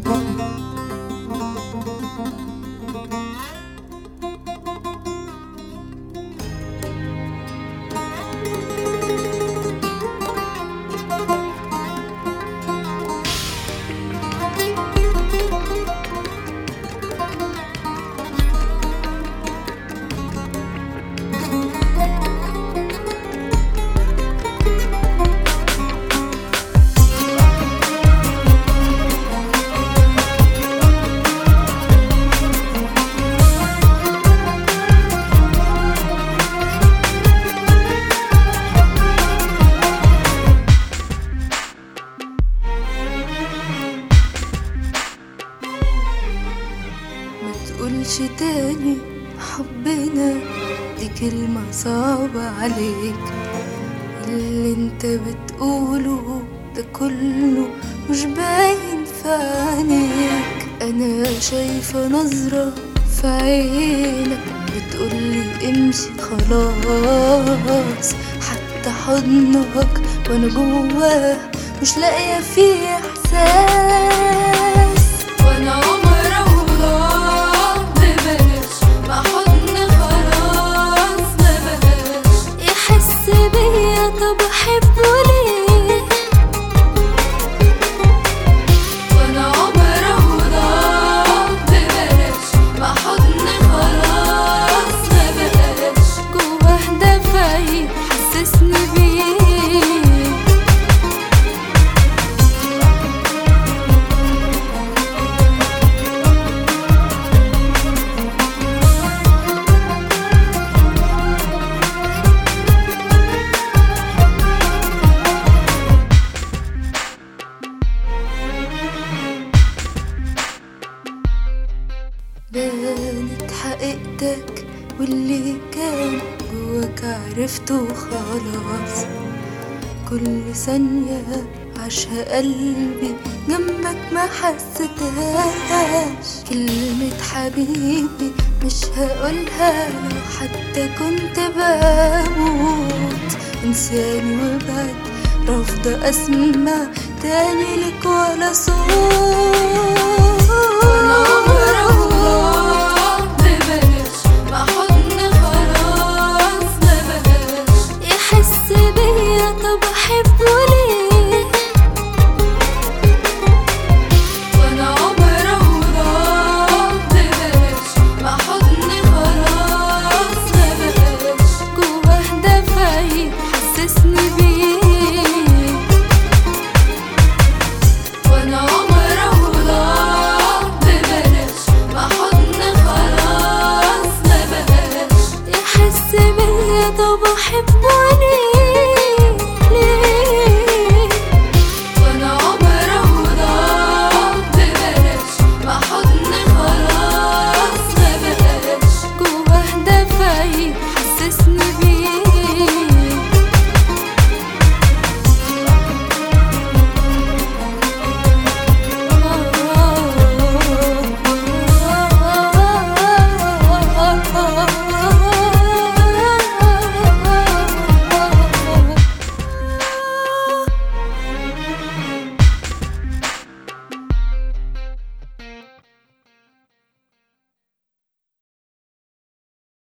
ما تقولش تاني حبنا دي كلمة صعبة عليك اللي انت بتقوله ده كله مش باين في عينيك انا شايفة نظرة في عينك بتقولي امشي خلاص حتى حضنك وانا جواه مش لاقية فيه احساس وانا عمر الله ببلاش مع حضن خلاص ما بقاش يحس بيا طب احبه ليه وانا عمر الله ببلاش مع حضن خلاص ما بقاش جواه دفعي حسسني بيه بانت حقيقتك واللي كان جواك عرفته خلاص كل ثانية عاشها قلبي جنبك ما حسيتهاش كلمة حبيبي مش هقولها لو حتى كنت بموت انساني وابعد رافضة اسمع تاني لك ولا صوت